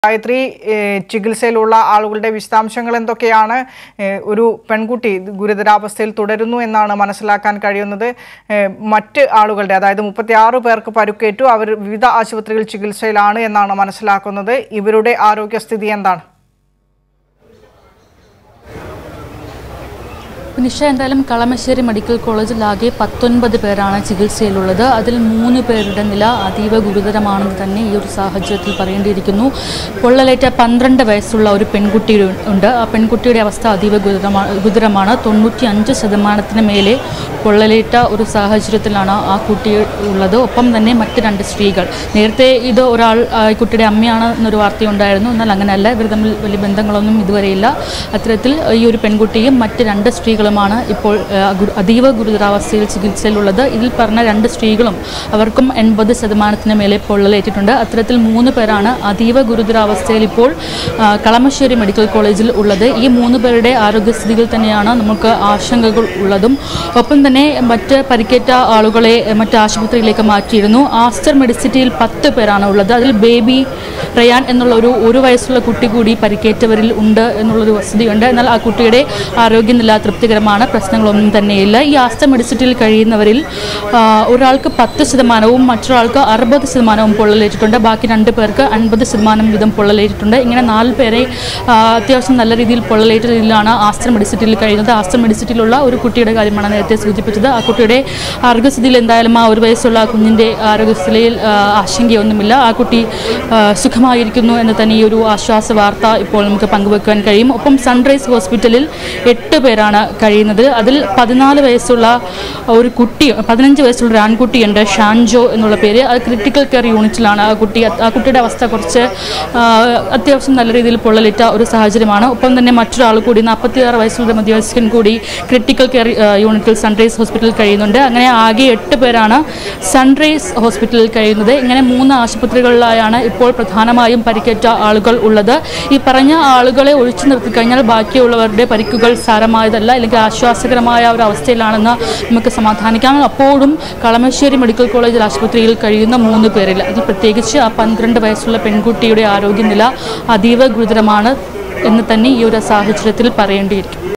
ഗായത്രി ഏഹ്, ചികിത്സയിലുള്ള ആളുകളുടെ വിശദാംശങ്ങൾ എന്തൊക്കെയാണ് ഏഹ്, ഒരു പെൺകുട്ടി ഗുരുതരാവസ്ഥയിൽ തുടരുന്നു എന്നാണ് മനസ്സിലാക്കാൻ കഴിയുന്നത് ഏഹ്, മറ്റ് ആളുകളുടെ അതായത് മുപ്പത്തിയാറ് പേർക്ക് പരുക്കേറ്റു അവർ വിവിധ ആശുപത്രികളിൽ ചികിത്സയിലാണ് എന്നാണ് മനസ്സിലാക്കുന്നത് ഇവരുടെ ആരോഗ്യസ്ഥിതി എന്താണ് നിഷ എന്തായാലും കളമശ്ശേരി മെഡിക്കൽ കോളേജിൽ ആകെ പത്തൊൻപത് പേരാണ് ചികിത്സയിലുള്ളത് അതിൽ മൂന്ന് പേരുടെ നില അതീവ ഗുരുതരമാണെന്ന് തന്നെ ഈ ഒരു സാഹചര്യത്തിൽ പറയേണ്ടിയിരിക്കുന്നു പൊള്ളലേറ്റ പന്ത്രണ്ട് വയസ്സുള്ള ഒരു പെൺകുട്ടി ഉണ്ട് ആ പെൺകുട്ടിയുടെ അവസ്ഥ അതീവ ഗുരുതരമാണ് ഗുരുതരമാണ് തൊണ്ണൂറ്റി അഞ്ച് ശതമാനത്തിന് മേലെ പൊള്ളലേറ്റ ഒരു സാഹചര്യത്തിലാണ് ആ കുട്ടി ഉള്ളത് ഒപ്പം തന്നെ മറ്റ് രണ്ട് സ്ത്രീകൾ നേരത്തെ ഇത് ഒരാൾ ആ, ഈ കുട്ടിയുടെ അമ്മയാണ് എന്നൊരു വാർത്തയുണ്ടായിരുന്നു എന്നാൽ അങ്ങനെയല്ല ഇവർ തമ്മിൽ വലിയ ബന്ധങ്ങളൊന്നും ഇതുവരെയില്ല അത്തരത്തിൽ ഈ ഒരു പെൺകുട്ടിയും മറ്റ് രണ്ട് സ്ത്രീകളുമാണ് ഇപ്പോൾ ആ, ഗു- അതീവ ഗുരുതരാവസ്ഥയിൽ ചികിത്സയിലുള്ളത് ഇതിൽ പറഞ്ഞ രണ്ട് സ്ത്രീകളും അവർക്കും എൺപത് ശതമാനത്തിന് മേലെ പൊള്ളലേറ്റിട്ടുണ്ട് അത്തരത്തിൽ മൂന്ന് പേരാണ് അതീവ ഗുരുതരാവസ്ഥയിൽ ഇപ്പോൾ ആ, കളമശ്ശേരി മെഡിക്കൽ കോളേജിൽ ഉള്ളത് ഈ മൂന്ന് പേരുടെ ആരോഗ്യസ്ഥിതിയിൽ തന്നെയാണ് നമുക്ക് ആശങ്കകൾ ഉള്ളതും ഒപ്പം തന്നെ മറ്റ് പരിക്കേറ്റ ആളുകളെ മറ്റ് ആശുപത്രിയിലേക്ക് മാറ്റിയിരുന്നു ആസ്റ്റർ മെഡിസിറ്റിയിൽ പത്ത് പേരാണ് ഉള്ളത് അതിൽ ബേബി റയാൻ എന്നുള്ള ഒരു ഒരു വയസ്സുള്ള കുട്ടി കൂടി പരിക്കേറ്റവരിൽ ഉണ്ട് എന്നുള്ളൊരു വസ്തുതയുണ്ട് എന്നാൽ ആ കുട്ടിയുടെ ആരോഗ്യനില തൃപ്തികരമാണ് പ്രശ്നങ്ങളൊന്നും തന്നെയില്ല ഈ ആസ്റ്റർ മെഡിസിറ്റിയിൽ കഴിയുന്നവരിൽ ആ, ഒരാൾക്ക് പത്ത് ശതമാനവും മറ്റൊരാൾക്ക് അറുപത് ശതമാനവും പൊള്ളലേറ്റിട്ടുണ്ട് ബാക്കി രണ്ട് പേർക്ക് അൻപത് ശതമാനം വീതം പൊള്ളലേറ്റിട്ടുണ്ട് ഇങ്ങനെ നാല് പേരെ ആ, അത്യാവശ്യം നല്ല രീതിയിൽ പൊള്ളലേറ്റ രീതിയിലാണ് ആസ്റ്റർ മെഡിസിറ്റിയിൽ കഴിയുന്നത് ആസ്റ്റർ മെഡിസിറ്റിയിലുള്ള ഒരു കുട്ടിയുടെ കാര്യമാണ് നേരത്തെ സൂചിപ്പിച്ചത് ആ കുട്ടിയുടെ ആരോഗ്യസ്ഥിതിയിൽ എന്തായാലും ആ ഒരു വയസ്സുള്ള ആ കുഞ്ഞിൻ്റെ ആരോഗ്യസ്ഥിതിയിൽ ആ, ആശങ്കയൊന്നുമില്ല ആ കുട്ടി ആ, സുഖമായിരിക്കുന്നു എന്ന് തന്നെ ഈ ഒരു ആശ്വാസ വാർത്ത ഇപ്പോൾ നമുക്ക് പങ്കുവെക്കാൻ കഴിയും ഒപ്പം സൺറൈസ് ഹോസ്പിറ്റലിൽ എട്ട് പേരാണ് കഴിയുന്നത് അതിൽ പതിനാല് വയസ്സുള്ള ഒരു കുട്ടി പതിനഞ്ച് വയസ്സുള്ള ഒരു ആൺകുട്ടിയുണ്ട് ഷാൻജോ എന്നുള്ള പേര് അത് ക്രിട്ടിക്കൽ കെയർ യൂണിറ്റിലാണ് ആ കുട്ടി ആ കുട്ടിയുടെ അവസ്ഥ കുറച്ച് ആ, അത്യാവശ്യം നല്ല രീതിയിൽ പൊള്ളലേറ്റ ഒരു സാഹചര്യമാണ് ഒപ്പം തന്നെ മറ്റൊരാൾ കൂടി നാൽപ്പത്തിയാറ് വയസ്സുള്ള മധ്യവയസ്കൻ കൂടി ക്രിട്ടിക്കൽ കെയർ ആ, യൂണിറ്റിൽ സൺറൈസ് ഹോസ്പിറ്റലിൽ കഴിയുന്നുണ്ട് അങ്ങനെ ആകെ എട്ട് പേരാണ് സൺറൈസ് ഹോസ്പിറ്റലിൽ കഴിയുന്നത് ഇങ്ങനെ മൂന്ന് ആശുപത്രികളിലായാണ് ഇപ്പോൾ പ്രധാനമായും പരിക്കേറ്റ ആളുകൾ ഉള്ളത് ഈ പറഞ്ഞ ആളുകളെ ഒഴിച്ചു നിർത്തി കഴിഞ്ഞാൽ ബാക്കിയുള്ളവരുടെ പരിക്കുകൾ സാരമായതല്ല അല്ലെങ്കിൽ ആശ്വാസകരമായ ഒരു അവസ്ഥയിലാണെന്ന് നമുക്ക് സമാധാനിക്കാം അപ്പോഴും കളമശ്ശേരി മെഡിക്കൽ കോളേജ് ആശുപത്രിയിൽ കഴിയുന്ന മൂന്ന് പേരിൽ അതിൽ പ്രത്യേകിച്ച് ആ പന്ത്രണ്ട് വയസ്സുള്ള പെൺകുട്ടിയുടെ ആരോഗ്യനില അതീവ ഗുരുതരമാണ് എന്ന് തന്നെ ഈ ഒരു സാഹചര്യത്തിൽ പറയേണ്ടിയിരിക്കും